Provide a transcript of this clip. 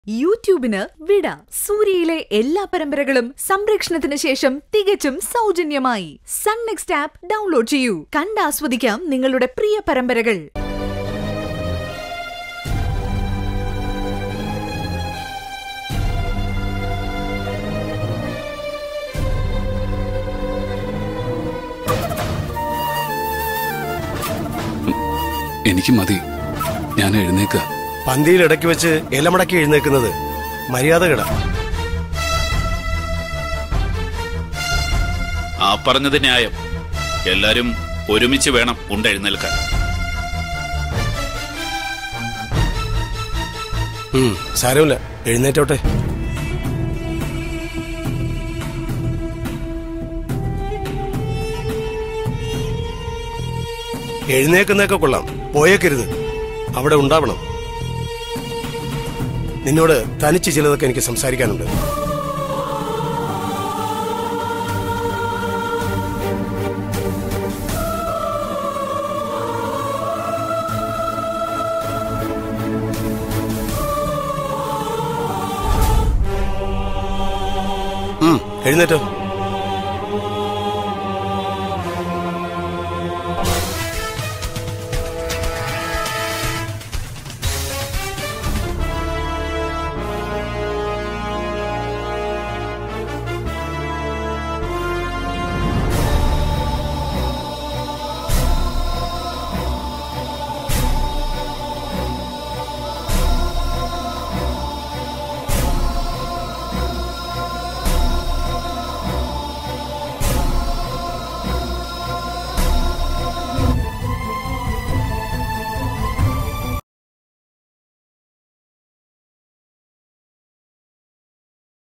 യൂട്യൂബിന് വിട സൂര്യയിലെ എല്ലാ പരമ്പരകളും സംരക്ഷണത്തിന് ശേഷം തികച്ചും സൗജന്യമായി സൺ നെക്സ്റ്റ് ആപ്പ് ഡൗൺലോഡ് ചെയ്യൂ കണ്ടാസ്വദിക്കാം നിങ്ങളുടെ പ്രിയ പരമ്പരകൾ എനിക്ക് മതി ഞാൻ എഴുന്നേക്ക പന്തിയിൽ ഇടയ്ക്ക് വെച്ച് ഇലമടക്കി എഴുന്നേക്കുന്നത് മര്യാദ കിട ആ പറഞ്ഞത് ന്യായം എല്ലാരും ഒരുമിച്ച് വേണം ഉണ്ടെഴുന്നേൽക്കാൻ ഉം, സാരമില്ല എഴുന്നേറ്റോട്ടെ എഴുന്നേക്കുന്നതൊക്കെ കൊള്ളാം പോയേക്കരുത് അവിടെ ഉണ്ടാവണം നിന്നോട് തനിച്ച് ചിലതൊക്കെ എനിക്ക് സംസാരിക്കാനുണ്ട് ഉം, എഴുന്നേറ്റോ